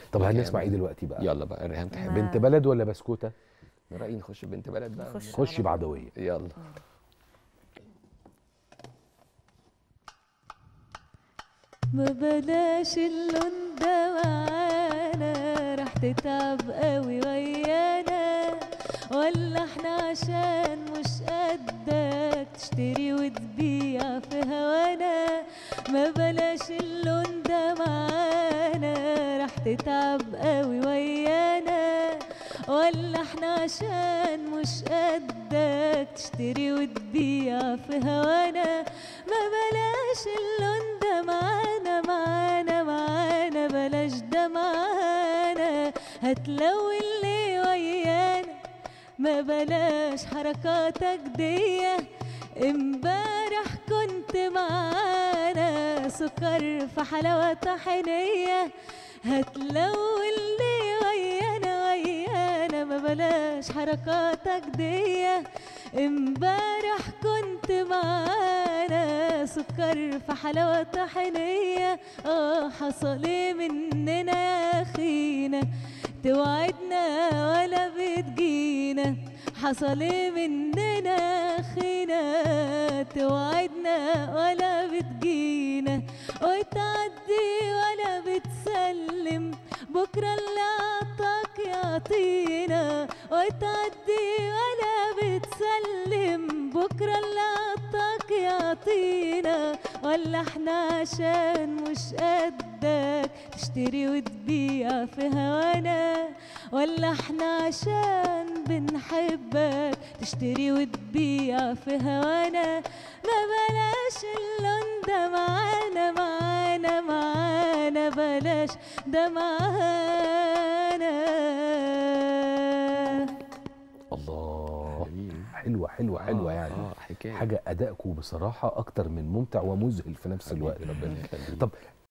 طب مكان. هنسمع ايه دلوقتي بقى يلا بقى ريهام تحب بنت بلد ولا بسكوته من رايي نخش بنت بلد بقى نخش. خشي بعدويه يلا ما بلاش اللون ده معانا راح تتعب قوي ويانا ولا احنا عشان مش قدك تشتري وتبيع في هوانا ما بلاش اللون ده معانا راح تتعب قوي ويانا ولا احنا عشان مش قدك تشتري وتبيع في هوانا ما بلاش اللون ده معانا معانا معانا بلاش ده معانا هتلوي اللي ويانا ما بلاش حركاتك دي امبارح كنت معانا سكر في حلاوة طحينية هتلوي اللي ويانا ويانا ما بلاش حركاتك دي امبارح كنت معانا سكر في حلاوة طحينية اه حصل ايه مننا يا اخينا توعدنا ولا بتجينا حصل ايه مننا يا اخينا توعدنا ولا بتجينا وتعدي ولا بتسلم بكرة اللي عطاك يعطينا وتعدي ولا بتسلم بكرة اللي عطاك يعطينا ولا احنا عشان مش قدك تشتري وتبيع في هوانا ولا احنا عشان بنحبك تشتري وتبيع في هوانا ما بلاش اللون ده معانا معانا معانا بلاش ده معانا الله جميل. حلوه حلوه حلوه آه، يعني اه حكايه حاجه ادائكم بصراحه اكتر من ممتع ومذهل في نفس الوقت ربنا يخليك طب